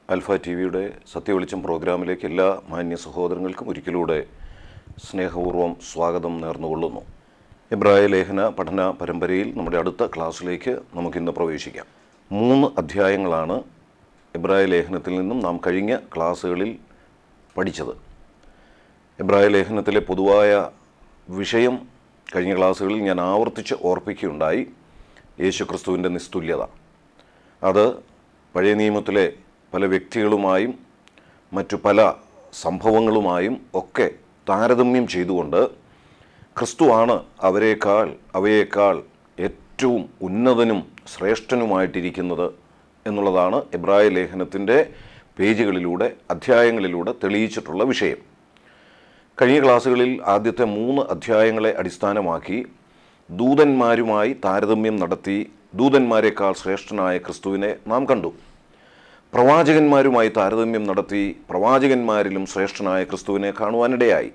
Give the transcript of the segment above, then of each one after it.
അൽഫ T വിയുടെ സത്യവെളിച്ചം പ്രോഗ്രാമിലേക്ക് എല്ലാ മാന്യ സഹോദരങ്ങൾക്കും ഒരിക്കലൂടെ സ്നേഹപൂർവ്വം സ്വാഗതം നേർന്നുകൊള്ളുന്നു എബ്രായ ലേഖന പഠന പരമ്പരയിൽ നമ്മുടെ അടുത്ത ക്ലാസ്സിലേക്ക് നമുക്കിന്ന് പ്രവേശിക്കാം മൂന്ന് അധ്യായങ്ങളാണ് എബ്രായ ലേഖനത്തിൽ നിന്നും നാം കഴിഞ്ഞ ക്ലാസ്സുകളിൽ പഠിച്ചത് എബ്രായ ലേഖനത്തിലെ പൊതുവായ വിഷയം കഴിഞ്ഞ ക്ലാസ്സുകളിൽ ഞാൻ ആവർത്തിച്ച് ഓർപ്പിക്കുകയുണ്ടായി യേശുക്രിസ്തുവിൻ്റെ നിസ്തുല്യത അത് പഴയ നിയമത്തിലെ പല വ്യക്തികളുമായും മറ്റു പല സംഭവങ്ങളുമായും ഒക്കെ താരതമ്യം ചെയ്തുകൊണ്ട് ക്രിസ്തുവാണ് അവരെക്കാൾ അവയേക്കാൾ ഏറ്റവും ഉന്നതനും ശ്രേഷ്ഠനുമായിട്ടിരിക്കുന്നത് എന്നുള്ളതാണ് എബ്രായ ലേഖനത്തിൻ്റെ പേജുകളിലൂടെ അധ്യായങ്ങളിലൂടെ തെളിയിച്ചിട്ടുള്ള വിഷയം കഴിഞ്ഞ ക്ലാസ്സുകളിൽ ആദ്യത്തെ മൂന്ന് അധ്യായങ്ങളെ അടിസ്ഥാനമാക്കി ദൂതന്മാരുമായി താരതമ്യം നടത്തി ദൂതന്മാരെക്കാൾ ശ്രേഷ്ഠനായ ക്രിസ്തുവിനെ നാം കണ്ടു പ്രവാചകന്മാരുമായി താരതമ്യം നടത്തി പ്രവാചകന്മാരിലും ശ്രേഷ്ഠനായ ക്രിസ്തുവിനെ കാണുവാനിടയായി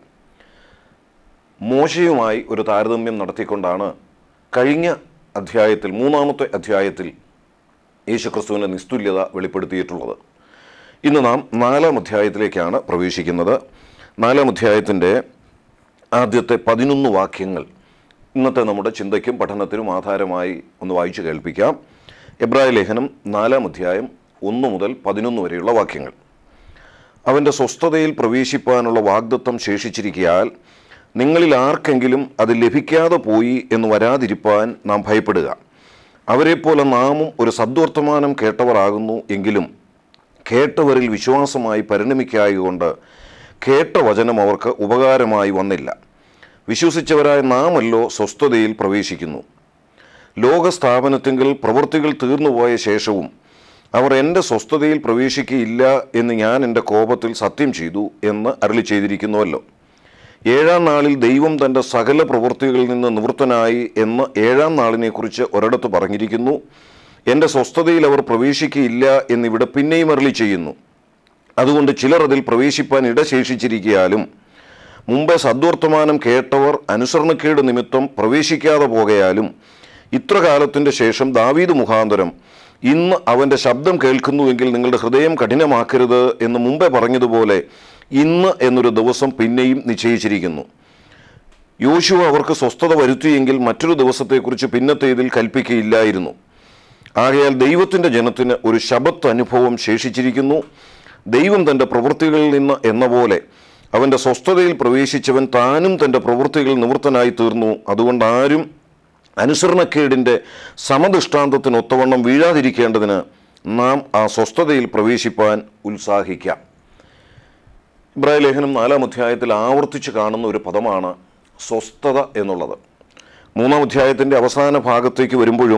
മോശയുമായി ഒരു താരതമ്യം നടത്തിക്കൊണ്ടാണ് കഴിഞ്ഞ അധ്യായത്തിൽ മൂന്നാമത്തെ അധ്യായത്തിൽ യേശുക്രിസ്തുവിൻ്റെ നിസ്തുല്യത വെളിപ്പെടുത്തിയിട്ടുള്ളത് ഇന്ന് നാം നാലാം അധ്യായത്തിലേക്കാണ് പ്രവേശിക്കുന്നത് നാലാം അധ്യായത്തിൻ്റെ ആദ്യത്തെ പതിനൊന്ന് വാക്യങ്ങൾ ഇന്നത്തെ നമ്മുടെ ചിന്തയ്ക്കും പഠനത്തിനും ആധാരമായി ഒന്ന് വായിച്ചു കേൾപ്പിക്കാം എബ്രായ ലേഖനം നാലാം അധ്യായം ഒന്ന് മുതൽ പതിനൊന്ന് വരെയുള്ള വാക്യങ്ങൾ അവൻ്റെ സ്വസ്ഥതയിൽ പ്രവേശിപ്പാനുള്ള വാഗ്ദത്വം ശേഷിച്ചിരിക്കയാൽ നിങ്ങളിൽ ആർക്കെങ്കിലും അത് ലഭിക്കാതെ പോയി എന്ന് വരാതിരിപ്പാൻ നാം ഭയപ്പെടുക അവരെപ്പോലെ നാമും ഒരു സദ്വർത്തമാനം കേട്ടവരാകുന്നു എങ്കിലും കേട്ടവരിൽ വിശ്വാസമായി പരിണമിക്കായകൊണ്ട് കേട്ട വചനം അവർക്ക് ഉപകാരമായി വന്നില്ല വിശ്വസിച്ചവരായ നാമല്ലോ സ്വസ്ഥതയിൽ പ്രവേശിക്കുന്നു ലോകസ്ഥാപനത്തെങ്കിൽ പ്രവൃത്തികൾ തീർന്നുപോയ ശേഷവും അവർ എൻ്റെ സ്വസ്ഥതയിൽ പ്രവേശിക്കുകയില്ല എന്ന് ഞാൻ എൻ്റെ കോപത്തിൽ സത്യം ചെയ്തു എന്ന് അരളി ചെയ്തിരിക്കുന്നുവല്ലോ ഏഴാം നാളിൽ ദൈവം തൻ്റെ സകല പ്രവൃത്തികളിൽ നിന്ന് നിവൃത്തനായി എന്ന് ഏഴാം നാളിനെക്കുറിച്ച് ഒരിടത്ത് പറഞ്ഞിരിക്കുന്നു എൻ്റെ സ്വസ്ഥതയിൽ അവർ പ്രവേശിക്കുകയില്ല എന്നിവിടെ പിന്നെയും അരളി ചെയ്യുന്നു അതുകൊണ്ട് ചിലർ അതിൽ പ്രവേശിപ്പാൻ ഇടശേഷിച്ചിരിക്കയാലും മുമ്പേ സദ്വർത്തമാനം കേട്ടവർ അനുസരണക്കേട് നിമിത്തം പ്രവേശിക്കാതെ പോകയാലും ഇത്ര കാലത്തിൻ്റെ ശേഷം ദാവീദ് മുഖാന്തരം ഇന്ന് അവൻ്റെ ശബ്ദം കേൾക്കുന്നുവെങ്കിൽ നിങ്ങളുടെ ഹൃദയം കഠിനമാക്കരുത് എന്ന് മുമ്പേ പറഞ്ഞതുപോലെ ഇന്ന് എന്നൊരു ദിവസം പിന്നെയും നിശ്ചയിച്ചിരിക്കുന്നു യോശുവ അവർക്ക് സ്വസ്ഥത വരുത്തിയെങ്കിൽ മറ്റൊരു ദിവസത്തെക്കുറിച്ച് പിന്നത്തെ ഇതിൽ കൽപ്പിക്കുകയില്ലായിരുന്നു ആകയാൽ ദൈവത്തിൻ്റെ ജനത്തിന് ഒരു ശബത്ത് അനുഭവം ശേഷിച്ചിരിക്കുന്നു ദൈവം തൻ്റെ പ്രവൃത്തികളിൽ നിന്ന് എന്ന പോലെ അവൻ്റെ സ്വസ്ഥതയിൽ പ്രവേശിച്ചവൻ താനും തൻ്റെ പ്രവൃത്തികൾ നിവൃത്തനായി തീർന്നു അതുകൊണ്ട് ആരും അനുസരണക്കേടിൻ്റെ സമദൃഷ്ടാന്തത്തിനൊത്തവണ്ണം വീഴാതിരിക്കേണ്ടതിന് നാം ആ സ്വസ്ഥതയിൽ പ്രവേശിപ്പാൻ ഉത്സാഹിക്കാം ഇബ്രാഹിം ലേഖനം നാലാം അധ്യായത്തിൽ ആവർത്തിച്ച് കാണുന്ന ഒരു പദമാണ് സ്വസ്ഥത എന്നുള്ളത് മൂന്നാം അധ്യായത്തിൻ്റെ അവസാന ഭാഗത്തേക്ക് വരുമ്പോഴും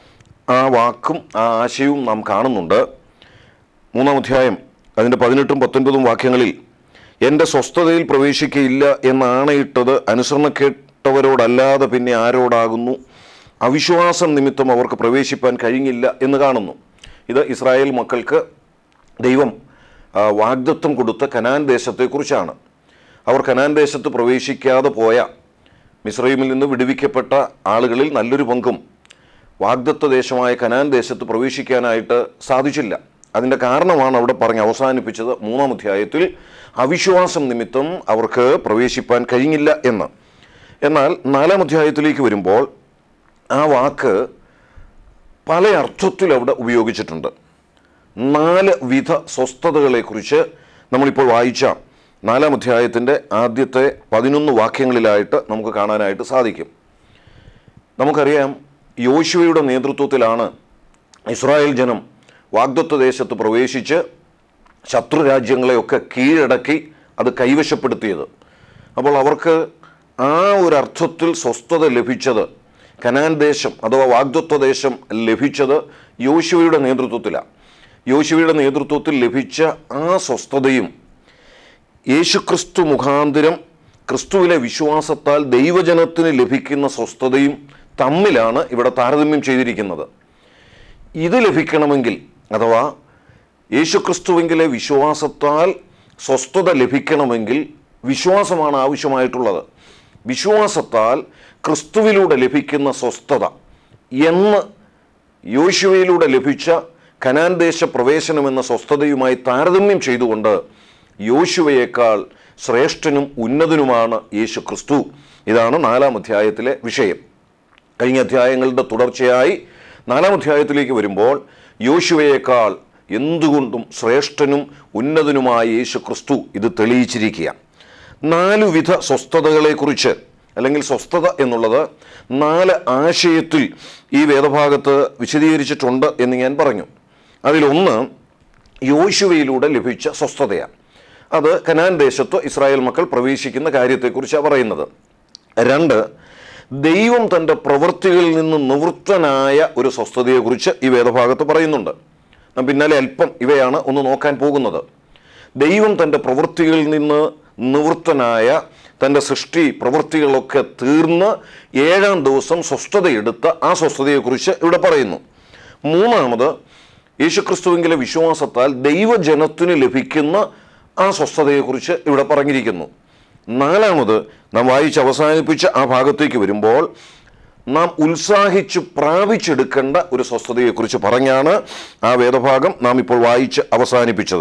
ആ വാക്കും ആ ആശയവും നാം കാണുന്നുണ്ട് മൂന്നാം അധ്യായം അതിൻ്റെ പതിനെട്ടും പത്തൊൻപതും വാക്യങ്ങളിൽ എൻ്റെ സ്വസ്ഥതയിൽ പ്രവേശിക്കയില്ല എന്നാണയിട്ടത് അനുസരണക്കേട്ടവരോടല്ലാതെ പിന്നെ ആരോടാകുന്നു അവിശ്വാസം നിമിത്തം അവർക്ക് പ്രവേശിപ്പാൻ കഴിഞ്ഞില്ല എന്ന് കാണുന്നു ഇത് ഇസ്രായേൽ മക്കൾക്ക് ദൈവം ആ, വാഗ്ദത്വം കൊടുത്ത കനാൻ ദേശത്തെക്കുറിച്ചാണ് അവർ കനാൻ ദേശത്ത് പ്രവേശിക്കാതെ പോയ മിസ്രൈമിൽ നിന്ന് വിടുവിക്കപ്പെട്ട ആളുകളിൽ നല്ലൊരു പങ്കും വാഗ്ദത്വ ദേശമായ കനാൻ ദേശത്ത് പ്രവേശിക്കാനായിട്ട് സാധിച്ചില്ല അതിൻ്റെ കാരണമാണ് അവിടെ പറഞ്ഞ് അവസാനിപ്പിച്ചത് മൂന്നാം അധ്യായത്തിൽ അവിശ്വാസം നിമിത്തം അവർക്ക് പ്രവേശിപ്പാൻ കഴിഞ്ഞില്ല എന്ന് എന്നാൽ നാലാം അധ്യായത്തിലേക്ക് വരുമ്പോൾ ആ വാക്ക് പല അർത്ഥത്തിൽ അവിടെ ഉപയോഗിച്ചിട്ടുണ്ട് നാല് വിധ സ്വസ്ഥതകളെക്കുറിച്ച് നമ്മളിപ്പോൾ വായിച്ച നാലാം അധ്യായത്തിൻ്റെ ആദ്യത്തെ പതിനൊന്ന് വാക്യങ്ങളിലായിട്ട് നമുക്ക് കാണാനായിട്ട് സാധിക്കും നമുക്കറിയാം യോശുവയുടെ നേതൃത്വത്തിലാണ് ഇസ്രായേൽ ജനം വാഗ്ദത്വ ദേശത്ത് പ്രവേശിച്ച് ശത്രുരാജ്യങ്ങളെയൊക്കെ കീഴടക്കി അത് കൈവശപ്പെടുത്തിയത് അപ്പോൾ അവർക്ക് ആ ഒരു അർത്ഥത്തിൽ സ്വസ്ഥത ലഭിച്ചത് കനാൻ ദേശം അഥവാ വാഗ്ദത്വ ദേശം ലഭിച്ചത് യോശുവയുടെ നേതൃത്വത്തിലാണ് യോശുവയുടെ നേതൃത്വത്തിൽ ലഭിച്ച ആ സ്വസ്ഥതയും യേശുക്രിസ്തു മുഖാന്തരം ക്രിസ്തുവിലെ വിശ്വാസത്താൽ ദൈവജനത്തിന് ലഭിക്കുന്ന സ്വസ്ഥതയും തമ്മിലാണ് ഇവിടെ താരതമ്യം ചെയ്തിരിക്കുന്നത് ഇത് ലഭിക്കണമെങ്കിൽ അഥവാ യേശുക്രിസ്തുവിങ്കിലെ വിശ്വാസത്താൽ സ്വസ്ഥത ലഭിക്കണമെങ്കിൽ വിശ്വാസമാണ് ആവശ്യമായിട്ടുള്ളത് വിശ്വാസത്താൽ ക്രിസ്തുവിലൂടെ ലഭിക്കുന്ന സ്വസ്ഥത എന്ന് യോശുവയിലൂടെ ലഭിച്ച കനാൻ ദേശ പ്രവേശനം എന്ന സ്വസ്ഥതയുമായി താരതമ്യം ചെയ്തുകൊണ്ട് യോശുവയേക്കാൾ ശ്രേഷ്ഠനും ഉന്നതനുമാണ് യേശു ക്രിസ്തു ഇതാണ് നാലാം അധ്യായത്തിലെ വിഷയം കഴിഞ്ഞ അധ്യായങ്ങളുടെ തുടർച്ചയായി നാലാം അധ്യായത്തിലേക്ക് വരുമ്പോൾ യോശുവയേക്കാൾ എന്തുകൊണ്ടും ശ്രേഷ്ഠനും ഉന്നതനുമായ യേശു ക്രിസ്തു ഇത് തെളിയിച്ചിരിക്കുക നാലുവിധ സ്വസ്ഥതകളെക്കുറിച്ച് അല്ലെങ്കിൽ സ്വസ്ഥത എന്നുള്ളത് നാല് ആശയത്തിൽ ഈ വേദഭാഗത്ത് വിശദീകരിച്ചിട്ടുണ്ട് എന്ന് ഞാൻ പറഞ്ഞു അതിലൊന്ന് യോശുവയിലൂടെ ലഭിച്ച സ്വസ്ഥതയാണ് അത് കനാൻ ദേശത്ത് ഇസ്രായേൽ മക്കൾ പ്രവേശിക്കുന്ന കാര്യത്തെക്കുറിച്ചാണ് പറയുന്നത് രണ്ട് ദൈവം തൻ്റെ പ്രവൃത്തികളിൽ നിന്ന് നിവൃത്തനായ ഒരു സ്വസ്ഥതയെക്കുറിച്ച് ഈ വേദഭാഗത്ത് പറയുന്നുണ്ട് നാം പിന്നാലെ അല്പം ഇവയാണ് ഒന്ന് നോക്കാൻ പോകുന്നത് ദൈവം തൻ്റെ പ്രവൃത്തികളിൽ നിന്ന് നിവൃത്തനായ തൻ്റെ സൃഷ്ടി പ്രവൃത്തികളൊക്കെ തീർന്ന് ഏഴാം ദിവസം സ്വസ്ഥതയെടുത്ത ആ സ്വസ്ഥതയെക്കുറിച്ച് ഇവിടെ പറയുന്നു മൂന്നാമത് യേശുക്രിസ്തുവിങ്കിലെ വിശ്വാസത്താൽ ദൈവജനത്തിന് ലഭിക്കുന്ന ആ സ്വസ്ഥതയെക്കുറിച്ച് ഇവിടെ പറഞ്ഞിരിക്കുന്നു നാലാമത് നാം വായിച്ച് അവസാനിപ്പിച്ച ആ ഭാഗത്തേക്ക് വരുമ്പോൾ നാം ഉത്സാഹിച്ച് പ്രാപിച്ചെടുക്കേണ്ട ഒരു സ്വസ്ഥതയെക്കുറിച്ച് പറഞ്ഞാണ് ആ വേദഭാഗം നാം ഇപ്പോൾ വായിച്ച് അവസാനിപ്പിച്ചത്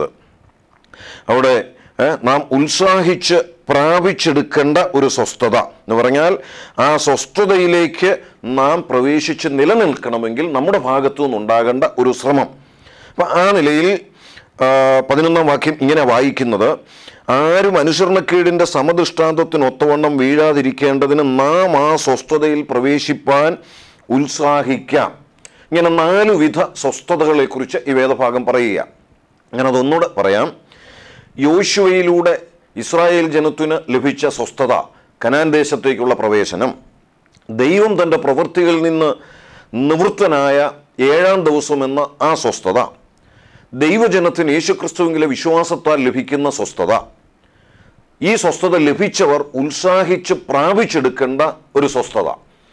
അവിടെ ഏ, നാം ഉത്സാഹിച്ച് പ്രാപിച്ചെടുക്കേണ്ട ഒരു സ്വസ്ഥത എന്ന് പറഞ്ഞാൽ ആ സ്വസ്ഥതയിലേക്ക് നാം പ്രവേശിച്ച് നിലനിൽക്കണമെങ്കിൽ നമ്മുടെ ഭാഗത്തു നിന്നുണ്ടാകേണ്ട ഒരു ശ്രമം അപ്പം ആ നിലയിൽ ആ, പതിനൊന്നാം വാക്യം ഇങ്ങനെ വായിക്കുന്നത് ആരും അനുസരണക്കേടിൻ്റെ സമദൃഷ്ടാന്തത്തിനൊത്തവണ്ണം വീഴാതിരിക്കേണ്ടതിന് നാം ആ സ്വസ്ഥതയിൽ പ്രവേശിപ്പാൻ ഉത്സാഹിക്കാം ഇങ്ങനെ നാലുവിധ സ്വസ്ഥതകളെക്കുറിച്ച് ഈ വേദഭാഗം പറയുക ഞാൻ അതൊന്നുകൂടെ പറയാം യോശുവയിലൂടെ ഇസ്രായേൽ ജനത്തിന് ലഭിച്ച സ്വസ്ഥത കനാൻ ദേശത്തേക്കുള്ള പ്രവേശനം ദൈവം തൻ്റെ പ്രവൃത്തികളിൽ നിന്ന് നിവൃത്തനായ ഏഴാം ദിവസം എന്ന ആ സ്വസ്ഥത ദൈവജനത്തിന് യേശുക്രിസ്തുവിലെ വിശ്വാസത്താൽ ലഭിക്കുന്ന സ്വസ്ഥത ഈ സ്വസ്ഥത ലഭിച്ചവർ ഉത്സാഹിച്ച് പ്രാപിച്ചെടുക്കേണ്ട ഒരു സ്വസ്ഥത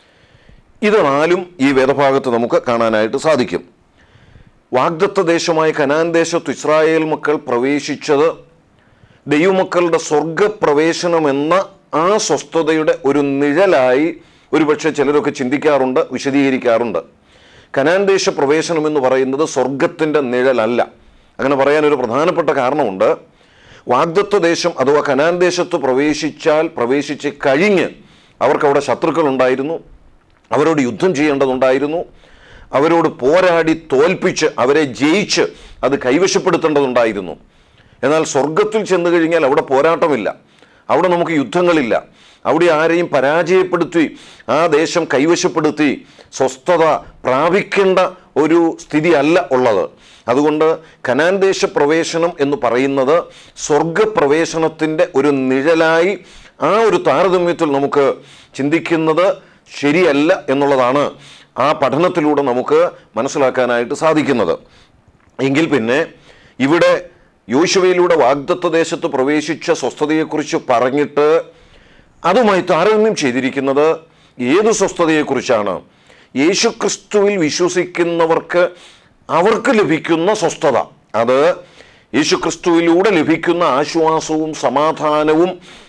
ഇത് നാലും ഈ വേദഭാഗത്ത് നമുക്ക് കാണാനായിട്ട് സാധിക്കും വാഗ്ദത്ത ദേശമായ കനാൻ ദേശത്ത് ഇസ്രായേൽ മക്കൾ പ്രവേശിച്ചത് ദൈവമക്കളുടെ സ്വർഗപ്രവേശനം എന്ന ആ സ്വസ്ഥതയുടെ ഒരു നിഴലായി ഒരുപക്ഷെ ചിലരൊക്കെ ചിന്തിക്കാറുണ്ട് വിശദീകരിക്കാറുണ്ട് കനാൻ ദേശ പ്രവേശനം എന്ന് പറയുന്നത് സ്വർഗത്തിൻ്റെ നിഴലല്ല അങ്ങനെ പറയാൻ ഒരു പ്രധാനപ്പെട്ട കാരണമുണ്ട് വാഗ്ദത്വ ദേശം അഥവാ കനാൻ ദേശത്ത് പ്രവേശിച്ചാൽ പ്രവേശിച്ച് കഴിഞ്ഞ് അവർക്കവിടെ ശത്രുക്കളുണ്ടായിരുന്നു അവരോട് യുദ്ധം ചെയ്യേണ്ടതുണ്ടായിരുന്നു അവരോട് പോരാടി തോൽപ്പിച്ച് അവരെ ജയിച്ച് അത് കൈവശപ്പെടുത്തേണ്ടതുണ്ടായിരുന്നു എന്നാൽ സ്വർഗത്തിൽ ചെന്ന് കഴിഞ്ഞാൽ അവിടെ പോരാട്ടമില്ല അവിടെ നമുക്ക് യുദ്ധങ്ങളില്ല അവിടെ ആരെയും പരാജയപ്പെടുത്തി ആ ദേശം കൈവശപ്പെടുത്തി സ്വസ്ഥത പ്രാപിക്കേണ്ട ഒരു സ്ഥിതി അല്ല ഉള്ളത് അതുകൊണ്ട് കനാൻ ദേശ പ്രവേശനം എന്ന് പറയുന്നത് സ്വർഗപ്രവേശനത്തിൻ്റെ ഒരു നിഴലായി ആ ഒരു താരതമ്യത്തിൽ നമുക്ക് ചിന്തിക്കുന്നത് ശരിയല്ല എന്നുള്ളതാണ് ആ പഠനത്തിലൂടെ നമുക്ക് മനസ്സിലാക്കാനായിട്ട് സാധിക്കുന്നത് എങ്കിൽ പിന്നെ ഇവിടെ യോശുവയിലൂടെ വാഗ്ദത്ത ദേശത്ത് പ്രവേശിച്ച സ്വസ്ഥതയെക്കുറിച്ച് പറഞ്ഞിട്ട് അതുമായി താരതമ്യം ചെയ്തിരിക്കുന്നത് ഏത് സ്വസ്ഥതയെക്കുറിച്ചാണ് യേശുക്രിസ്തുവിൽ വിശ്വസിക്കുന്നവർക്ക് അവർക്ക് ലഭിക്കുന്ന സ്വസ്ഥത അത് യേശുക്രിസ്തുവിലൂടെ ലഭിക്കുന്ന ആശ്വാസവും സമാധാനവും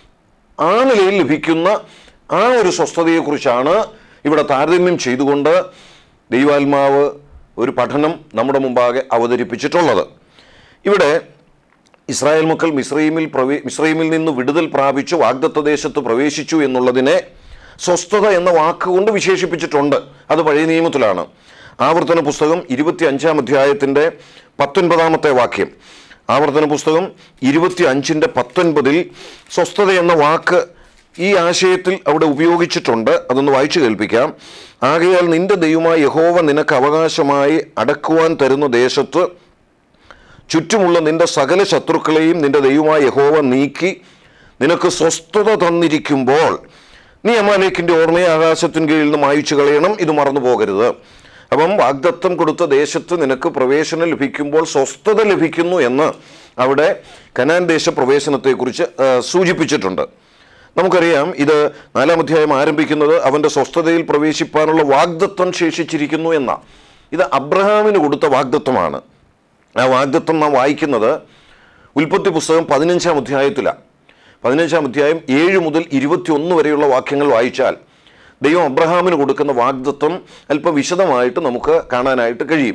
ആ നിലയിൽ ലഭിക്കുന്ന ആ ഒരു സ്വസ്ഥതയെക്കുറിച്ചാണ് ഇവിടെ താരതമ്യം ചെയ്തുകൊണ്ട് ദൈവാത്മാവ് ഒരു പഠനം നമ്മുടെ മുമ്പാകെ അവതരിപ്പിച്ചിട്ടുള്ളത് ഇവിടെ ഇസ്രായേൽ മക്കൾ മിസ്രൈമിൽ പ്രവേ മിസ്രൈമിൽ നിന്ന് വിടുതൽ പ്രാപിച്ച് വാഗ്ദത്ത ദേശത്ത് പ്രവേശിച്ചു എന്നുള്ളതിനെ സ്വസ്ഥത എന്ന വാക്കുകൊണ്ട് വിശേഷിപ്പിച്ചിട്ടുണ്ട് അത് പഴയ നിയമത്തിലാണ് ആവർത്തന പുസ്തകം ഇരുപത്തി അഞ്ചാം അധ്യായത്തിൻ്റെ പത്തൊൻപതാമത്തെ വാക്യം ആവർത്തന പുസ്തകം ഇരുപത്തി അഞ്ചിൻ്റെ പത്തൊൻപതിൽ സ്വസ്ഥത എന്ന വാക്ക് ഈ ആശയത്തിൽ അവിടെ ഉപയോഗിച്ചിട്ടുണ്ട് അതൊന്ന് വായിച്ചു കേൾപ്പിക്കാം ആകയാൽ നിന്റെ ദൈവമായ യഹോവ നിനക്ക് അവകാശമായി അടക്കുവാൻ തരുന്ന ദേശത്ത് ചുറ്റുമുള്ള നിന്റെ സകല ശത്രുക്കളെയും നിന്റെ ദൈവമായ യഹോവ നീക്കി നിനക്ക് സ്വസ്ഥത തന്നിരിക്കുമ്പോൾ നീ അമാലേക്കിൻ്റെ ഓർമ്മയെ ആകാശത്തിന് കീഴിൽ നിന്ന് മായിച്ചു കളയണം ഇത് മറന്നു പോകരുത് അപ്പം വാഗ്ദത്തം കൊടുത്ത ദേശത്ത് നിനക്ക് പ്രവേശനം ലഭിക്കുമ്പോൾ സ്വസ്ഥത ലഭിക്കുന്നു എന്ന് അവിടെ കനാൻ ദേശ പ്രവേശനത്തെക്കുറിച്ച് ആ, സൂചിപ്പിച്ചിട്ടുണ്ട് നമുക്കറിയാം ഇത് നാലാം അധ്യായം ആരംഭിക്കുന്നത് അവൻ്റെ സ്വസ്ഥതയിൽ പ്രവേശിപ്പാനുള്ള വാഗ്ദത്വം ശേഷിച്ചിരിക്കുന്നു എന്ന ഇത് അബ്രഹാമിന് കൊടുത്ത വാഗ്ദത്വമാണ് ആ വാഗ്ദത്വം നാം വായിക്കുന്നത് ഉൽപ്പത്തി പുസ്തകം പതിനഞ്ചാം അധ്യായത്തിലാണ് പതിനഞ്ചാം അധ്യായം ഏഴ് മുതൽ ഇരുപത്തിയൊന്ന് വരെയുള്ള വാക്യങ്ങൾ വായിച്ചാൽ ദൈവം അബ്രഹാമിന് കൊടുക്കുന്ന വാഗ്ദത്വം അല്പം വിശദമായിട്ട് നമുക്ക് കാണാനായിട്ട് കഴിയും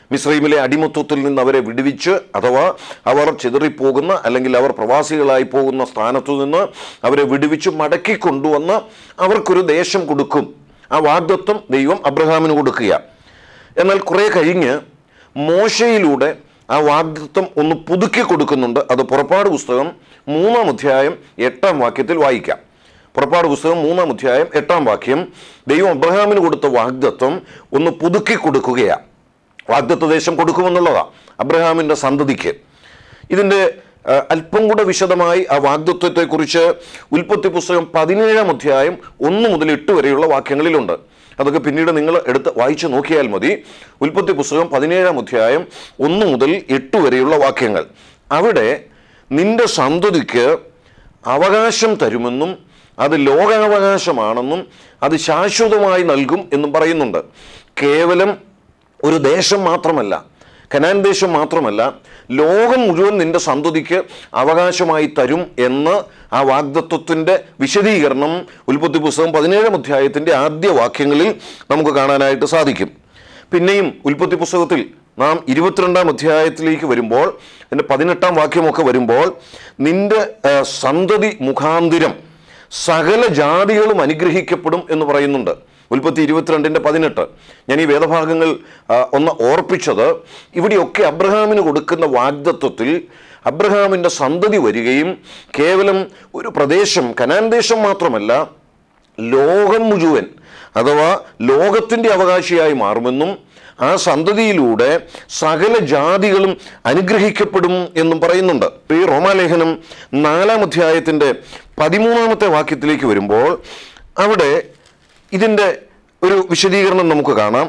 മിസ്രൈമിലെ അടിമത്വത്തിൽ നിന്ന് അവരെ വിടുവിച്ച് അഥവാ അവർ ചിതറിപ്പോകുന്ന അല്ലെങ്കിൽ അവർ പ്രവാസികളായി പോകുന്ന സ്ഥാനത്തു നിന്ന് അവരെ വിടുവിച്ച് മടക്കി കൊണ്ടുവന്ന് അവർക്കൊരു ദേശം കൊടുക്കും ആ വാഗ്ദത്വം ദൈവം അബ്രഹാമിന് കൊടുക്കുക എന്നാൽ കുറേ കഴിഞ്ഞ് മോശയിലൂടെ ആ വാഗ്ദത്വം ഒന്ന് പുതുക്കി കൊടുക്കുന്നുണ്ട് അത് പുറപ്പാട് പുസ്തകം മൂന്നാം അധ്യായം എട്ടാം വാക്യത്തിൽ വായിക്കാം പുറപ്പാട് പുസ്തകം മൂന്നാം അധ്യായം എട്ടാം വാക്യം ദൈവം അബ്രഹാമിന് കൊടുത്ത വാഗ്ദത്വം ഒന്ന് പുതുക്കി കൊടുക്കുകയാണ് വാഗ്ദത്വ ദേശം കൊടുക്കുമെന്നുള്ളതാണ് അബ്രഹാമിൻ്റെ സന്തതിക്ക് ഇതിൻ്റെ ആ, അല്പം കൂടെ വിശദമായി ആ വാഗ്ദത്വത്തെക്കുറിച്ച് ഉൽപ്പത്തി പുസ്തകം പതിനേഴാം അധ്യായം ഒന്ന് മുതൽ എട്ട് വരെയുള്ള വാക്യങ്ങളിലുണ്ട് അതൊക്കെ പിന്നീട് നിങ്ങൾ എടുത്ത് വായിച്ചു നോക്കിയാൽ മതി ഉൽപ്പത്തി പുസ്തകം പതിനേഴാം അധ്യായം ഒന്ന് മുതൽ എട്ട് വരെയുള്ള വാക്യങ്ങൾ അവിടെ നിന്റെ സന്തതിക്ക് അവകാശം തരുമെന്നും അത് ലോകാവകാശമാണെന്നും അത് ശാശ്വതമായി നൽകും എന്നും പറയുന്നുണ്ട് കേവലം ഒരു ദേശം മാത്രമല്ല കനാൻ ദേശം മാത്രമല്ല ലോകം മുഴുവൻ നിന്റെ സന്തതിക്ക് അവകാശമായി തരും എന്ന് ആ വാഗ്ദത്വത്തിൻ്റെ വിശദീകരണം ഉൽപ്പത്തി പുസ്തകം പതിനേഴാം അധ്യായത്തിൻ്റെ ആദ്യ വാക്യങ്ങളിൽ നമുക്ക് കാണാനായിട്ട് സാധിക്കും പിന്നെയും ഉൽപ്പത്തി പുസ്തകത്തിൽ നാം ഇരുപത്തിരണ്ടാം അധ്യായത്തിലേക്ക് വരുമ്പോൾ അതിൻ്റെ പതിനെട്ടാം വാക്യമൊക്കെ വരുമ്പോൾ നിന്റെ ആ, സന്തതി മുഖാന്തിരം സകല ജാതികളും അനുഗ്രഹിക്കപ്പെടും എന്ന് പറയുന്നുണ്ട് ഉൽപ്പത്തി ഇരുപത്തിരണ്ടിൻ്റെ പതിനെട്ട് ഞാൻ ഈ വേദഭാഗങ്ങൾ ആ, ഒന്ന് ഓർപ്പിച്ചത് ഇവിടെയൊക്കെ അബ്രഹാമിന് കൊടുക്കുന്ന വാഗ്ദത്വത്തിൽ അബ്രഹാമിൻ്റെ സന്തതി വരികയും കേവലം ഒരു പ്രദേശം കനാൻ ദേശം മാത്രമല്ല ലോകം മുഴുവൻ അഥവാ ലോകത്തിൻ്റെ അവകാശിയായി മാറുമെന്നും ആ സന്തതിയിലൂടെ സകല ജാതികളും അനുഗ്രഹിക്കപ്പെടും എന്നും പറയുന്നുണ്ട് ഈ റോമാലേഖനം നാലാം അധ്യായത്തിൻ്റെ പതിമൂന്നാമത്തെ വാക്യത്തിലേക്ക് വരുമ്പോൾ അവിടെ ഇതിൻ്റെ ഒരു വിശദീകരണം നമുക്ക് കാണാം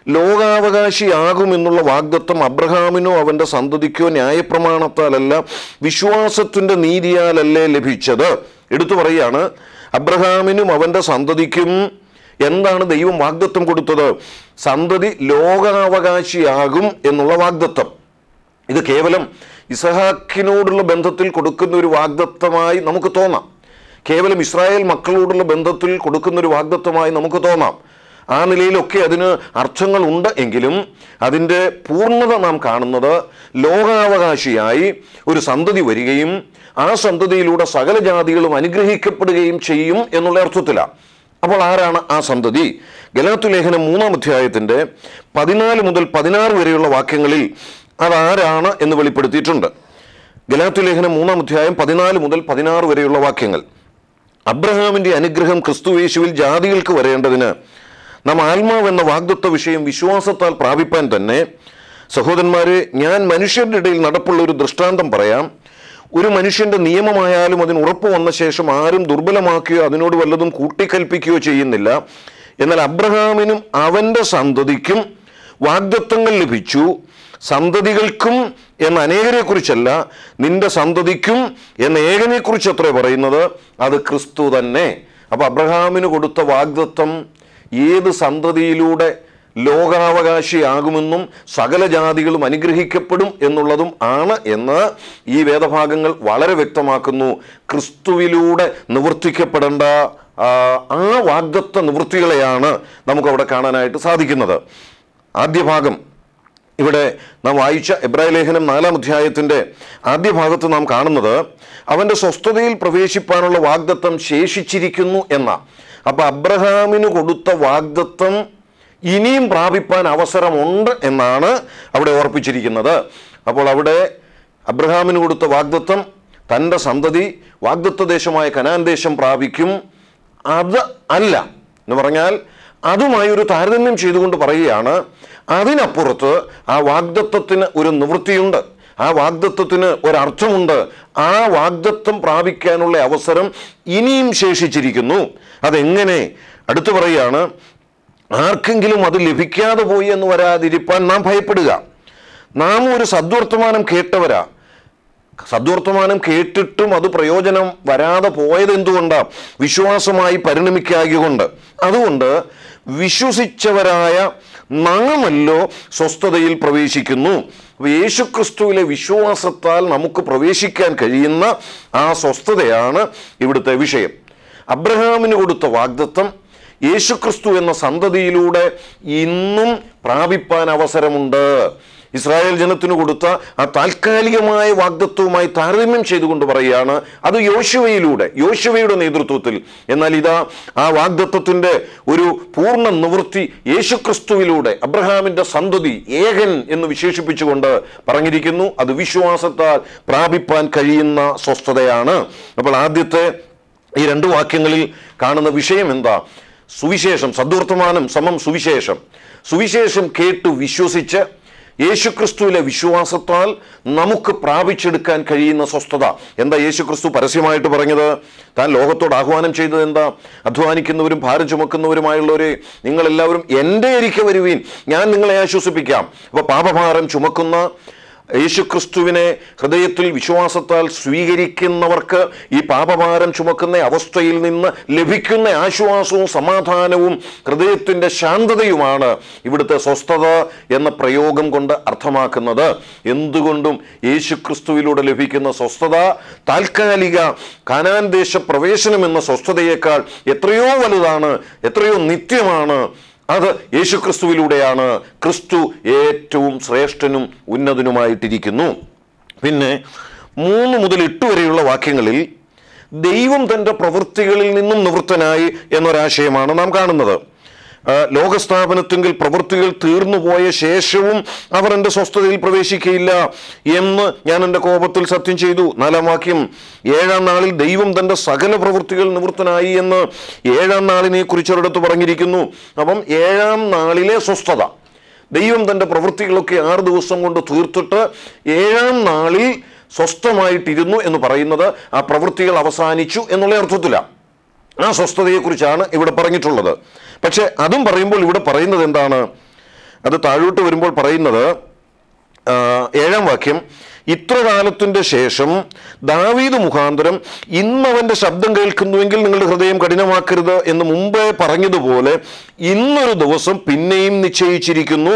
ലോകാവകാശിയാകുമെന്നുള്ള വാഗ്ദത്വം അബ്രഹാമിനോ അവൻ്റെ സന്തതിക്കോ ന്യായപ്രമാണത്താലല്ല വിശ്വാസത്തിൻ്റെ നീതിയാലല്ലേ ലഭിച്ചത് എടുത്തു പറയുകയാണ് അബ്രഹാമിനും അവൻ്റെ സന്തതിക്കും എന്താണ് ദൈവം വാഗ്ദത്വം കൊടുത്തത് സന്തതി ലോകാവകാശിയാകും എന്നുള്ള വാഗ്ദത്വം ഇത് കേവലം ഇസഹാക്കിനോടുള്ള ബന്ധത്തിൽ കൊടുക്കുന്ന ഒരു വാഗ്ദത്തമായി നമുക്ക് തോന്നാം കേവലം ഇസ്രായേൽ മക്കളോടുള്ള ബന്ധത്തിൽ കൊടുക്കുന്ന ഒരു വാഗ്ദത്തമായി നമുക്ക് തോന്നാം ആ നിലയിലൊക്കെ അതിന് അർത്ഥങ്ങൾ ഉണ്ട് എങ്കിലും അതിൻ്റെ പൂർണ്ണത നാം കാണുന്നത് ലോകാവകാശിയായി ഒരു സന്തതി വരികയും ആ സന്തതിയിലൂടെ സകല ജാതികളും അനുഗ്രഹിക്കപ്പെടുകയും ചെയ്യും എന്നുള്ള അർത്ഥത്തിലാണ് അപ്പോൾ ആരാണ് ആ സന്തതി ഗലാത്തു ലേഖനം മൂന്നാം അധ്യായത്തിൻ്റെ പതിനാല് മുതൽ പതിനാറ് വരെയുള്ള വാക്യങ്ങളിൽ അതാരാണ് എന്ന് വെളിപ്പെടുത്തിയിട്ടുണ്ട് ഗലാത്തു ലേഖനം മൂന്നാം അധ്യായം പതിനാല് മുതൽ പതിനാറ് വരെയുള്ള വാക്യങ്ങൾ അബ്രഹാമിൻ്റെ അനുഗ്രഹം ക്രിസ്തുവേശുവിൽ ജാതികൾക്ക് വരേണ്ടതിന് നാം ആത്മാവ് എന്ന വാഗ്ദത്വ വിഷയം വിശ്വാസത്താൽ പ്രാപിപ്പാൻ തന്നെ സഹോദരന്മാരെ ഞാൻ മനുഷ്യരുടെ ഇടയിൽ നടപ്പുള്ള ഒരു ദൃഷ്ടാന്തം പറയാം ഒരു മനുഷ്യന്റെ നിയമമായാലും അതിന് ഉറപ്പ് വന്ന ശേഷം ആരും ദുർബലമാക്കുകയോ അതിനോട് വല്ലതും കൂട്ടിക്കൽപ്പിക്കുകയോ ചെയ്യുന്നില്ല എന്നാൽ അബ്രഹാമിനും അവൻ്റെ സന്തതിക്കും വാഗ്ദത്വങ്ങൾ ലഭിച്ചു സന്തതികൾക്കും എന്ന അനേകരെ കുറിച്ചല്ല നിന്റെ സന്തതിക്കും എന്ന ഏകനെ കുറിച്ച് അത്രേ പറയുന്നത് അത് ക്രിസ്തു തന്നെ അപ്പൊ അബ്രഹാമിന് കൊടുത്ത വാഗ്ദത്വം ഏത് സന്തതിയിലൂടെ ലോകാവകാശിയാകുമെന്നും സകല ജാതികളും അനുഗ്രഹിക്കപ്പെടും എന്നുള്ളതും ആണ് എന്ന് ഈ വേദഭാഗങ്ങൾ വളരെ വ്യക്തമാക്കുന്നു ക്രിസ്തുവിലൂടെ നിവർത്തിക്കപ്പെടേണ്ട ആ, ആ വാഗ്ദത്വ നിവൃത്തികളെയാണ് നമുക്കവിടെ കാണാനായിട്ട് സാധിക്കുന്നത് ആദ്യ ഭാഗം ഇവിടെ നാം വായിച്ച എബ്രായ ലേഖനം നാലാം അധ്യായത്തിൻ്റെ ആദ്യ ഭാഗത്ത് നാം കാണുന്നത് അവൻ്റെ സ്വസ്ഥതയിൽ പ്രവേശിപ്പാനുള്ള വാഗ്ദത്വം ശേഷിച്ചിരിക്കുന്നു എന്ന അപ്പം അബ്രഹാമിന് കൊടുത്ത വാഗ്ദത്വം ഇനിയും പ്രാപിപ്പാൻ അവസരമുണ്ട് എന്നാണ് അവിടെ ഓർപ്പിച്ചിരിക്കുന്നത് അപ്പോൾ അവിടെ അബ്രഹാമിന് കൊടുത്ത വാഗ്ദത്വം തൻ്റെ സന്തതി വാഗ്ദത്വ ദേശമായ കനാൻ ദേശം പ്രാപിക്കും അത് അല്ല എന്ന് പറഞ്ഞാൽ അതുമായി ഒരു താരതമ്യം ചെയ്തുകൊണ്ട് പറയുകയാണ് അതിനപ്പുറത്ത് ആ വാഗ്ദത്വത്തിന് ഒരു നിവൃത്തിയുണ്ട് ആ വാഗ്ദത്വത്തിന് ഒരർത്ഥമുണ്ട് ആ വാഗ്ദത്വം പ്രാപിക്കാനുള്ള അവസരം ഇനിയും ശേഷിച്ചിരിക്കുന്നു അതെങ്ങനെ അടുത്തു പറയുകയാണ് ആർക്കെങ്കിലും അത് ലഭിക്കാതെ പോയി എന്ന് വരാതിരിപ്പാൻ നാം ഭയപ്പെടുക നാം ഒരു സദ്വർത്തമാനം കേട്ടവരാ സദ്വർത്തമാനം കേട്ടിട്ടും അത് പ്രയോജനം വരാതെ പോയത് എന്തുകൊണ്ടാണ് വിശ്വാസമായി പരിണമിക്കാകൊണ്ട് അതുകൊണ്ട് വിശ്വസിച്ചവരായ നാമല്ലോ സ്വസ്ഥതയിൽ പ്രവേശിക്കുന്നു അപ്പൊ യേശുക്രിസ്തുവിലെ വിശ്വാസത്താൽ നമുക്ക് പ്രവേശിക്കാൻ കഴിയുന്ന ആ സ്വസ്ഥതയാണ് ഇവിടുത്തെ വിഷയം അബ്രഹാമിന് കൊടുത്ത വാഗ്ദത്വം യേശുക്രിസ്തു എന്ന സന്തതിയിലൂടെ ഇന്നും പ്രാപിപ്പാൻ അവസരമുണ്ട് ഇസ്രായേൽ ജനത്തിന് കൊടുത്ത ആ താൽക്കാലികമായ വാഗ്ദത്വവുമായി താരതമ്യം ചെയ്തുകൊണ്ട് പറയുകയാണ് അത് യോശുവയിലൂടെ യോശുവയുടെ നേതൃത്വത്തിൽ എന്നാൽ ഇതാ ആ വാഗ്ദത്വത്തിന്റെ ഒരു പൂർണ്ണ നിവൃത്തി യേശുക്രിസ്തുവിലൂടെ അബ്രഹാമിന്റെ സന്തതി ഏകൻ എന്ന് വിശേഷിപ്പിച്ചുകൊണ്ട് പറഞ്ഞിരിക്കുന്നു അത് വിശ്വാസത്താൽ പ്രാപിപ്പാൻ കഴിയുന്ന സ്വസ്ഥതയാണ് അപ്പോൾ ആദ്യത്തെ ഈ രണ്ട് വാക്യങ്ങളിൽ കാണുന്ന വിഷയം എന്താ സുവിശേഷം സദ്വർത്തമാനം സമം സുവിശേഷം സുവിശേഷം കേട്ടു വിശ്വസിച്ച് യേശുക്രിസ്തുവിലെ വിശ്വാസത്താൽ നമുക്ക് പ്രാപിച്ചെടുക്കാൻ കഴിയുന്ന സ്വസ്ഥത എന്താ യേശുക്രിസ്തു പരസ്യമായിട്ട് പറഞ്ഞത് താൻ ലോകത്തോട് ആഹ്വാനം ചെയ്തത് എന്താ അധ്വാനിക്കുന്നവരും ഭാരം ചുമക്കുന്നവരുമായുള്ളവരെ നിങ്ങളെല്ലാവരും എൻ്റെ അരിക്ക് വരുവീൻ ഞാൻ നിങ്ങളെ ആശ്വസിപ്പിക്കാം അപ്പോൾ പാപഭാരം ചുമക്കുന്ന യേശുക്രിസ്തുവിനെ ഹൃദയത്തിൽ വിശ്വാസത്താൽ സ്വീകരിക്കുന്നവർക്ക് ഈ പാപഭാരം ചുമക്കുന്ന അവസ്ഥയിൽ നിന്ന് ലഭിക്കുന്ന ആശ്വാസവും സമാധാനവും ഹൃദയത്തിൻ്റെ ശാന്തതയുമാണ് ഇവിടുത്തെ സ്വസ്ഥത എന്ന പ്രയോഗം കൊണ്ട് അർത്ഥമാക്കുന്നത് എന്തുകൊണ്ടും യേശുക്രിസ്തുവിലൂടെ ലഭിക്കുന്ന സ്വസ്ഥത താൽക്കാലിക കാനാൻ ദേശ പ്രവേശനം എന്ന സ്വസ്ഥതയേക്കാൾ എത്രയോ വലുതാണ് എത്രയോ നിത്യമാണ് അത് യേശുക്രിസ്തുവിലൂടെയാണ് ക്രിസ്തു ഏറ്റവും ശ്രേഷ്ഠനും ഉന്നതനുമായിട്ടിരിക്കുന്നു പിന്നെ മൂന്ന് മുതൽ എട്ട് വരെയുള്ള വാക്യങ്ങളിൽ ദൈവം തൻ്റെ പ്രവൃത്തികളിൽ നിന്നും നിവൃത്തനായി എന്നൊരാശയമാണ് നാം കാണുന്നത് ആ, ലോകസ്ഥാപനത്തെങ്കിൽ പ്രവൃത്തികൾ തീർന്നുപോയ ശേഷവും അവർ എൻ്റെ സ്വസ്ഥതയിൽ പ്രവേശിക്കയില്ല എന്ന് ഞാൻ എൻ്റെ കോപത്തിൽ സത്യം ചെയ്തു നാലാം വാക്യം ഏഴാം നാളിൽ ദൈവം തൻ്റെ സകല പ്രവൃത്തികൾ നിവൃത്തനായി എന്ന് ഏഴാം നാളിനെ കുറിച്ച് ഒരിടത്ത് പറഞ്ഞിരിക്കുന്നു അപ്പം ഏഴാം നാളിലെ സ്വസ്ഥത ദൈവം തൻ്റെ പ്രവൃത്തികളൊക്കെ ആറ് ദിവസം കൊണ്ട് തീർത്തിട്ട് ഏഴാം നാളിൽ സ്വസ്ഥമായിട്ടിരുന്നു എന്ന് പറയുന്നത് ആ പ്രവൃത്തികൾ അവസാനിച്ചു എന്നുള്ള അർത്ഥത്തിലാണ് ആ സ്വസ്ഥതയെക്കുറിച്ചാണ് ഇവിടെ പറഞ്ഞിട്ടുള്ളത് പക്ഷെ അതും പറയുമ്പോൾ ഇവിടെ പറയുന്നത് എന്താണ് അത് താഴോട്ട് വരുമ്പോൾ പറയുന്നത് ആ, ഏഴാം വാക്യം ഇത്ര കാലത്തിൻ്റെ ശേഷം ദാവീദ് മുഖാന്തരം ഇന്നവൻ്റെ ശബ്ദം കേൾക്കുന്നുവെങ്കിൽ നിങ്ങളുടെ ഹൃദയം കഠിനമാക്കരുത് എന്ന് മുമ്പേ പറഞ്ഞതുപോലെ ഇന്നൊരു ദിവസം പിന്നെയും നിശ്ചയിച്ചിരിക്കുന്നു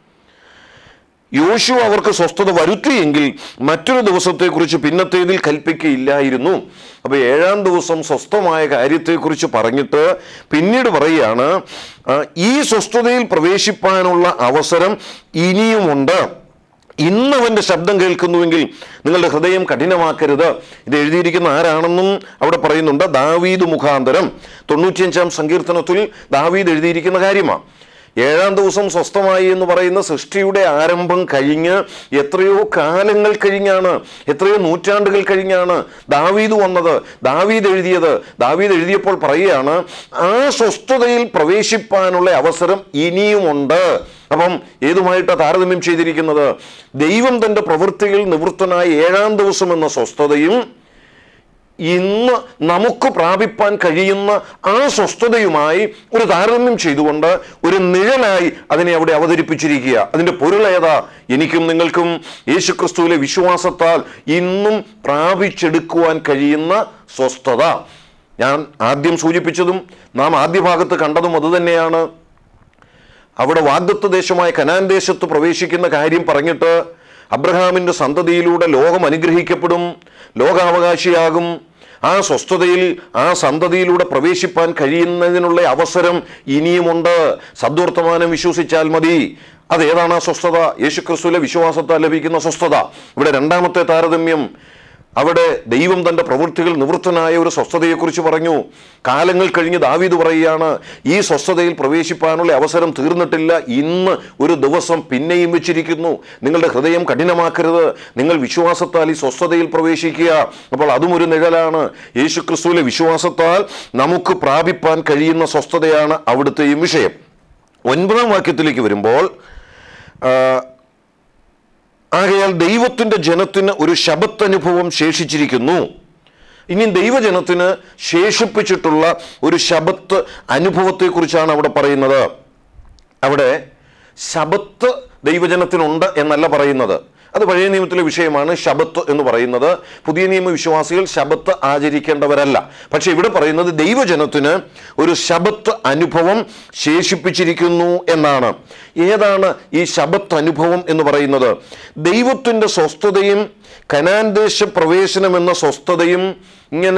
യോശു അവർക്ക് സ്വസ്ഥത വരുത്തിയെങ്കിൽ മറ്റൊരു ദിവസത്തെക്കുറിച്ച് പിന്നത്തേതിൽ കൽപ്പിക്കയില്ലായിരുന്നു അപ്പോൾ ഏഴാം ദിവസം സ്വസ്ഥമായ കാര്യത്തെക്കുറിച്ച് പറഞ്ഞിട്ട് പിന്നീട് പറയുകയാണ് ആ, ഈ സ്വസ്ഥതയിൽ പ്രവേശിപ്പാനുള്ള അവസരം ഇനിയുമുണ്ട് ഇന്നവൻ്റെ ശബ്ദം കേൾക്കുന്നുവെങ്കിൽ നിങ്ങളുടെ ഹൃദയം കഠിനമാക്കരുത് ഇത് എഴുതിയിരിക്കുന്ന ആരാണെന്നും അവിടെ പറയുന്നുണ്ട് ദാവീദ് മുഖാന്തരം തൊണ്ണൂറ്റിയഞ്ചാം സങ്കീർത്തനത്തിൽ ദാവീദ് എഴുതിയിരിക്കുന്ന കാര്യമാണ് ഏഴാം ദിവസം സ്വസ്ഥമായി എന്ന് പറയുന്ന സൃഷ്ടിയുടെ ആരംഭം കഴിഞ്ഞ് എത്രയോ കാലങ്ങൾ കഴിഞ്ഞാണ് എത്രയോ നൂറ്റാണ്ടുകൾ കഴിഞ്ഞാണ് ദാവീദ് വന്നത് ദാവീദ് എഴുതിയത് ദാവീദ് എഴുതിയപ്പോൾ പറയുകയാണ് ആ സ്വസ്ഥതയിൽ പ്രവേശിപ്പാനുള്ള അവസരം ഇനിയുമുണ്ട് അപ്പം ഏതുമായിട്ടാണ് താരതമ്യം ചെയ്തിരിക്കുന്നത് ദൈവം തൻ്റെ പ്രവൃത്തിയിൽ നിവൃത്തനായ ഏഴാം ദിവസം എന്ന സ്വസ്ഥതയും ഇന്ന് നമുക്ക് പ്രാപിപ്പാൻ കഴിയുന്ന ആ സ്വസ്ഥതയുമായി ഒരു താരതമ്യം ചെയ്തുകൊണ്ട് ഒരു നിഴലായി അതിനെ അവിടെ അവതരിപ്പിച്ചിരിക്കുക അതിൻ്റെ പൊരുൾ ഏതാ എനിക്കും നിങ്ങൾക്കും യേശുക്രിസ്തുവിലെ വിശ്വാസത്താൽ ഇന്നും പ്രാപിച്ചെടുക്കുവാൻ കഴിയുന്ന സ്വസ്ഥത ഞാൻ ആദ്യം സൂചിപ്പിച്ചതും നാം ആദ്യ ഭാഗത്ത് കണ്ടതും അതുതന്നെയാണ് അവിടെ വാഗ്ദത്വ ദേശമായ കനാൻ ദേശത്ത് പ്രവേശിക്കുന്ന കാര്യം പറഞ്ഞിട്ട് അബ്രഹാമിൻ്റെ സന്തതിയിലൂടെ ലോകം അനുഗ്രഹിക്കപ്പെടും ലോകാവകാശിയാകും ആ സ്വസ്ഥതയിൽ ആ സന്തതിയിലൂടെ പ്രവേശിപ്പാൻ കഴിയുന്നതിനുള്ള അവസരം ഇനിയുമുണ്ട് സദ്വർത്തമാനം വിശ്വസിച്ചാൽ മതി അതേതാണ് ആ സ്വസ്ഥത യേശുക്രിസ്തുവിലെ വിശ്വാസത്താൽ ലഭിക്കുന്ന സ്വസ്ഥത ഇവിടെ രണ്ടാമത്തെ താരതമ്യം അവിടെ ദൈവം തൻ്റെ പ്രവൃത്തികൾ നിവൃത്തനായ ഒരു സ്വസ്ഥതയെക്കുറിച്ച് പറഞ്ഞു കാലങ്ങൾ കഴിഞ്ഞ് ദാവീദ് പറയുകയാണ് ഈ സ്വസ്ഥതയിൽ പ്രവേശിപ്പാനുള്ള അവസരം തീർന്നിട്ടില്ല ഇന്ന് ഒരു ദിവസം പിന്നെയും വെച്ചിരിക്കുന്നു നിങ്ങളുടെ ഹൃദയം കഠിനമാക്കരുത് നിങ്ങൾ വിശ്വാസത്താൽ ഈ സ്വസ്ഥതയിൽ പ്രവേശിക്കുക അപ്പോൾ അതും ഒരു നിഴലാണ് യേശു ക്രിസ്തുവിലെ വിശ്വാസത്താൽ നമുക്ക് പ്രാപിപ്പാൻ കഴിയുന്ന സ്വസ്ഥതയാണ് അവിടുത്തെയും വിഷയം ഒൻപതാം വാക്യത്തിലേക്ക് വരുമ്പോൾ ആ, ആകയാൽ ദൈവത്തിൻ്റെ ജനത്തിന് ഒരു ശബത്തനുഭവം ശേഷിച്ചിരിക്കുന്നു ഇനി ദൈവജനത്തിന് ശേഷിപ്പിച്ചിട്ടുള്ള ഒരു ശബത്ത് അനുഭവത്തെക്കുറിച്ചാണ് അവിടെ പറയുന്നത് അവിടെ ശബത്ത് ദൈവജനത്തിനുണ്ട് എന്നല്ല പറയുന്നത് അത് പഴയ നിയമത്തിലെ വിഷയമാണ് ശബത്ത് എന്ന് പറയുന്നത് പുതിയ നിയമ വിശ്വാസികൾ ശബത്ത് ആചരിക്കേണ്ടവരല്ല പക്ഷെ ഇവിടെ പറയുന്നത് ദൈവജനത്തിന് ഒരു ശബത്ത് അനുഭവം ശേഷിപ്പിച്ചിരിക്കുന്നു എന്നാണ് ഏതാണ് ഈ ശബത്ത് അനുഭവം എന്ന് പറയുന്നത് ദൈവത്തിൻ്റെ സ്വസ്ഥതയും കനാൻ ദേശ പ്രവേശനം എന്ന സ്വസ്ഥതയും ഇങ്ങനെ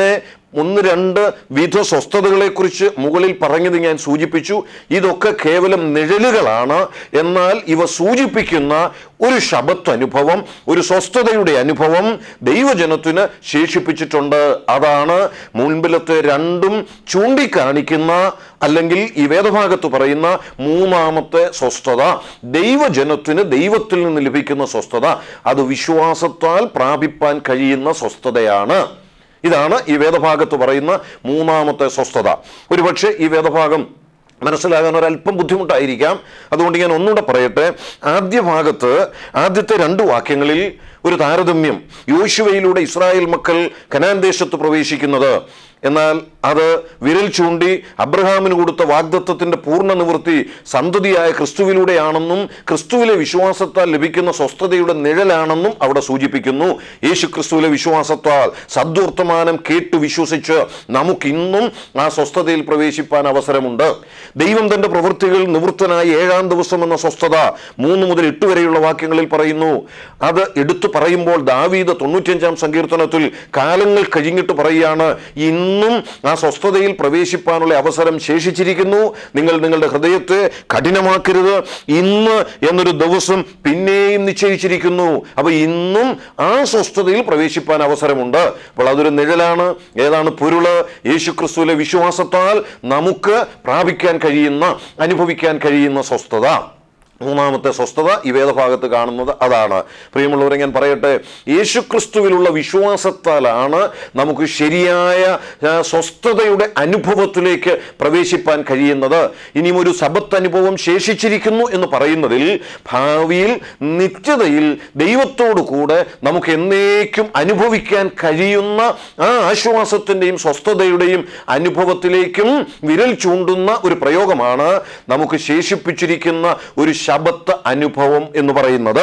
ഒന്ന് രണ്ട് വിധ സ്വസ്ഥതകളെക്കുറിച്ച് മുകളിൽ പറഞ്ഞത് ഞാൻ സൂചിപ്പിച്ചു ഇതൊക്കെ കേവലം നിഴലുകളാണ് എന്നാൽ ഇവ സൂചിപ്പിക്കുന്ന ഒരു ശബത്ത് അനുഭവം ഒരു സ്വസ്ഥതയുടെ അനുഭവം ദൈവജനത്തിന് ശേഷിപ്പിച്ചിട്ടുണ്ട് അതാണ് മുൻപിലത്തെ രണ്ടും ചൂണ്ടിക്കാണിക്കുന്ന അല്ലെങ്കിൽ ഈ വേദഭാഗത്ത് പറയുന്ന മൂന്നാമത്തെ സ്വസ്ഥത ദൈവജനത്തിന് ദൈവത്തിൽ നിന്ന് ലഭിക്കുന്ന സ്വസ്ഥത അത് വിശ്വാസത്താൽ പ്രാപിപ്പാൻ കഴിയുന്ന സ്വസ്ഥതയാണ് ഇതാണ് ഈ വേദഭാഗത്ത് പറയുന്ന മൂന്നാമത്തെ സ്വസ്ഥത ഒരുപക്ഷെ ഈ വേദഭാഗം മനസ്സിലാകാൻ ഒരല്പം ബുദ്ധിമുട്ടായിരിക്കാം അതുകൊണ്ട് ഞാൻ ഒന്നുകൂടെ പറയട്ടെ ആദ്യ ഭാഗത്ത് ആദ്യത്തെ രണ്ട് വാക്യങ്ങളിൽ ഒരു താരതമ്യം യോശുവയിലൂടെ ഇസ്രായേൽ മക്കൾ കനാൻ ദേശത്ത് പ്രവേശിക്കുന്നത് എന്നാൽ അത് വിരൽ ചൂണ്ടി അബ്രഹാമിന് കൊടുത്ത വാഗ്ദത്വത്തിന്റെ പൂർണ്ണ നിവൃത്തി സന്തതിയായ ക്രിസ്തുവിലൂടെയാണെന്നും ക്രിസ്തുവിലെ വിശ്വാസത്താൽ ലഭിക്കുന്ന സ്വസ്ഥതയുടെ നിഴലാണെന്നും അവിടെ സൂചിപ്പിക്കുന്നു യേശു ക്രിസ്തുവിലെ വിശ്വാസത്താൽ സദ്വർത്തമാനം കേട്ടു വിശ്വസിച്ച് നമുക്കിന്നും ആ സ്വസ്ഥതയിൽ പ്രവേശിപ്പാൻ അവസരമുണ്ട് ദൈവം തന്റെ പ്രവൃത്തികൾ നിവൃത്തനായി ഏഴാം ദിവസം എന്ന സ്വസ്ഥത മൂന്ന് മുതൽ എട്ട് വരെയുള്ള വാക്യങ്ങളിൽ പറയുന്നു അത് എടുത്തു പറയുമ്പോൾ ദാവീദ് തൊണ്ണൂറ്റിയഞ്ചാം സങ്കീർത്തനത്തിൽ കാലങ്ങൾ കഴിഞ്ഞിട്ട് പറയുകയാണ് ഇന്നും ആ സ്വസ്ഥതയിൽ പ്രവേശിപ്പാനുള്ള അവസരം ശേഷിച്ചിരിക്കുന്നു നിങ്ങൾ നിങ്ങളുടെ ഹൃദയത്തെ കഠിനമാക്കരുത് ഇന്ന് എന്നൊരു ദിവസം പിന്നെയും നിശ്ചയിച്ചിരിക്കുന്നു അപ്പൊ ഇന്നും ആ സ്വസ്ഥതയിൽ പ്രവേശിപ്പാൻ അവസരമുണ്ട് അപ്പോൾ അതൊരു നിഴലാണ് ഏതാണ് പൊരുള് യേശു ക്രിസ്തുവിലെ വിശ്വാസത്താൽ നമുക്ക് പ്രാപിക്കാൻ കഴിയുന്ന അനുഭവിക്കാൻ കഴിയുന്ന സ്വസ്ഥത മൂന്നാമത്തെ സ്വസ്ഥത ഈ വേദഭാഗത്ത് കാണുന്നത് അതാണ് പ്രിയമുള്ളവരെ ഞാൻ പറയട്ടെ യേശുക്രിസ്തുവിലുള്ള വിശ്വാസത്താലാണ് നമുക്ക് ശരിയായ ആ, സ്വസ്ഥതയുടെ അനുഭവത്തിലേക്ക് പ്രവേശിപ്പാൻ കഴിയുന്നത് ഇനിയും ഒരു സബത്ത് അനുഭവം ശേഷിച്ചിരിക്കുന്നു എന്ന് പറയുന്നതിൽ ഭാവിയിൽ നിത്യതയിൽ ദൈവത്തോടു കൂടെ നമുക്ക് എന്നേക്കും അനുഭവിക്കാൻ കഴിയുന്ന ആ ആശ്വാസത്തിൻ്റെയും സ്വസ്ഥതയുടെയും അനുഭവത്തിലേക്കും വിരൽ ചൂണ്ടുന്ന ഒരു പ്രയോഗമാണ് നമുക്ക് ശേഷിപ്പിച്ചിരിക്കുന്ന ഒരു ശബത്ത് അനുഭവം എന്ന് പറയുന്നത്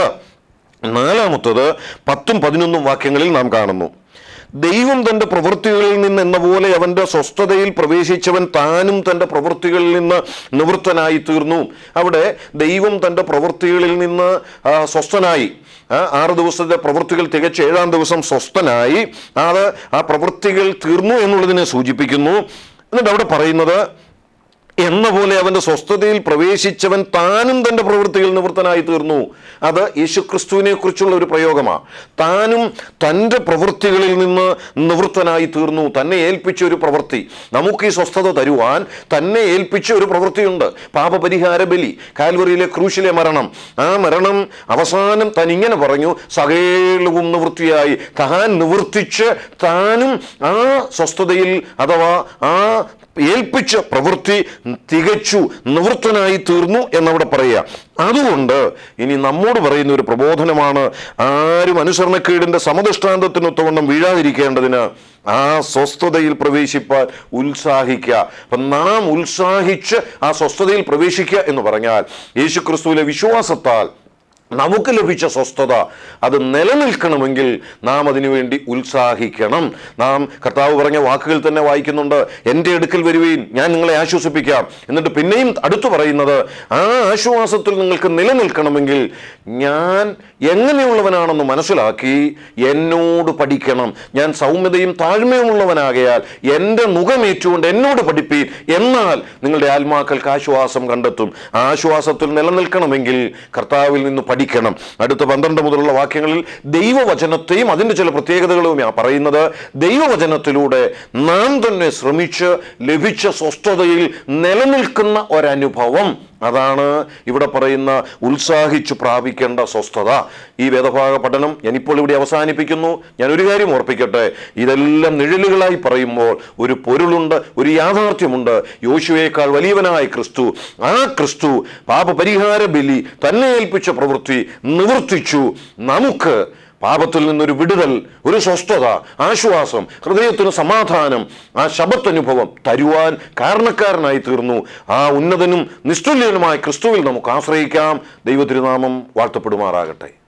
നാലാമത്തത് പത്തും പതിനൊന്നും വാക്യങ്ങളിൽ നാം കാണുന്നു ദൈവം തന്റെ പ്രവൃത്തികളിൽ നിന്ന് എന്ന പോലെ അവന്റെ സ്വസ്ഥതയിൽ പ്രവേശിച്ചവൻ താനും തന്റെ പ്രവൃത്തികളിൽ നിന്ന് നിവൃത്തനായി തീർന്നു അവിടെ ദൈവം തന്റെ പ്രവൃത്തികളിൽ നിന്ന് ആ, സ്വസ്ഥനായി ആ, ആറ് ദിവസത്തെ പ്രവൃത്തികൾ തികച്ച് ഏഴാം ദിവസം സ്വസ്ഥനായി അത് ആ പ്രവൃത്തികൾ തീർന്നു എന്നുള്ളതിനെ സൂചിപ്പിക്കുന്നു എന്നിട്ട് അവിടെ പറയുന്നത് എന്ന പോലെ അവന്റെ സ്വസ്ഥതയിൽ പ്രവേശിച്ചവൻ താനും തന്റെ പ്രവൃത്തിയിൽ നിവൃത്തനായി തീർന്നു അത് യേശുക്രിസ്തുവിനെ കുറിച്ചുള്ള ഒരു പ്രയോഗമാണ് താനും തൻ്റെ പ്രവൃത്തികളിൽ നിന്ന് നിവൃത്തനായി തീർന്നു തന്നെ ഏൽപ്പിച്ച ഒരു പ്രവൃത്തി നമുക്ക് ഈ സ്വസ്ഥത തരുവാൻ തന്നെ ഏൽപ്പിച്ച ഒരു പ്രവൃത്തിയുണ്ട് പാപപരിഹാര ബലി കാൽവറിയിലെ ക്രൂശിലെ മരണം ആ മരണം അവസാനം താൻ ഇങ്ങനെ പറഞ്ഞു സകലവും നിവൃത്തിയായി താൻ നിവർത്തിച്ച് താനും ആ സ്വസ്ഥതയിൽ അഥവാ ആ ഏൽപ്പിച്ച പ്രവൃത്തി തികച്ചു നിവൃത്തനായി തീർന്നു എന്നവിടെ പറയുക അതുകൊണ്ട് ഇനി നമ്മോട് പറയുന്ന ഒരു പ്രബോധനമാണ് ആരും അനുസരണക്കേടിന്റെ സമദൃഷ്ടാന്തത്തിനൊത്തവണ്ണം വീഴാതിരിക്കേണ്ടതിന് ആ സ്വസ്ഥതയിൽ പ്രവേശിപ്പാൻ ഉത്സാഹിക്കുക അപ്പം നാം ഉത്സാഹിച്ച് ആ സ്വസ്ഥതയിൽ പ്രവേശിക്കുക എന്ന് പറഞ്ഞാൽ യേശുക്രിസ്തുവിലെ വിശ്വാസത്താൽ നമുക്ക് ലഭിച്ച സ്വസ്ഥത അത് നിലനിൽക്കണമെങ്കിൽ നാം അതിനുവേണ്ടി ഉത്സാഹിക്കണം നാം കർത്താവ് പറഞ്ഞ വാക്കുകൾ തന്നെ വായിക്കുന്നുണ്ട് എൻ്റെ അടുക്കൽ വരുവീൻ ഞാൻ നിങ്ങളെ ആശ്വസിപ്പിക്കാം എന്നിട്ട് പിന്നെയും അടുത്തു പറയുന്നത് ആ ആശ്വാസത്തിൽ നിങ്ങൾക്ക് നിലനിൽക്കണമെങ്കിൽ ഞാൻ എങ്ങനെയുള്ളവനാണെന്ന് മനസ്സിലാക്കി എന്നോട് പഠിക്കണം ഞാൻ സൗമ്യതയും താഴ്മയുമുള്ളവനാകയാൽ എൻ്റെ മുഖമേറ്റുകൊണ്ട് എന്നോട് പഠിപ്പീൻ എന്നാൽ നിങ്ങളുടെ ആത്മാക്കൾക്ക് ആശ്വാസം കണ്ടെത്തും ആ ആശ്വാസത്തിൽ നിലനിൽക്കണമെങ്കിൽ കർത്താവിൽ നിന്ന് പഠിക്കണം അടുത്ത പന്ത്രണ്ട് മുതലുള്ള വാക്യങ്ങളിൽ ദൈവവചനത്തെയും അതിൻ്റെ ചില പ്രത്യേകതകളും ഞാൻ പറയുന്നത് ദൈവവചനത്തിലൂടെ നാം തന്നെ ശ്രമിച്ച് ലഭിച്ച സ്വസ്ഥതയിൽ നിലനിൽക്കുന്ന ഒരനുഭവം അതാണ് ഇവിടെ പറയുന്ന ഉത്സാഹിച്ചു പ്രാപിക്കേണ്ട സ്വസ്ഥത ഈ വേദഭാഗ പഠനം ഞാനിപ്പോൾ ഇവിടെ അവസാനിപ്പിക്കുന്നു ഞാൻ ഒരു കാര്യം ഓർപ്പിക്കട്ടെ ഇതെല്ലാം നിഴലുകളായി പറയുമ്പോൾ ഒരു പൊരുളുണ്ട് ഒരു യാഥാർത്ഥ്യമുണ്ട് യോശുവേക്കാൾ വലിയവനായ ക്രിസ്തു ആ ക്രിസ്തു പാപപരിഹാര ബലി തന്നെ ഏൽപ്പിച്ച പ്രവൃത്തി നിവർത്തിച്ചു നമുക്ക് പാപത്തിൽ നിന്നൊരു വിടുതൽ ഒരു സ്വസ്ഥത ആശ്വാസം ഹൃദയത്തിന് സമാധാനം ആ ശബത്തനുഭവം തരുവാൻ കാരണക്കാരനായി തീർന്നു ആ ഉന്നതനും നിസ്തുല്യനുമായ ക്രിസ്തുവിൽ നമുക്ക് ആശ്രയിക്കാം ദൈവതിരുനാമം വാഴ്ത്തപ്പെടുമാറാകട്ടെ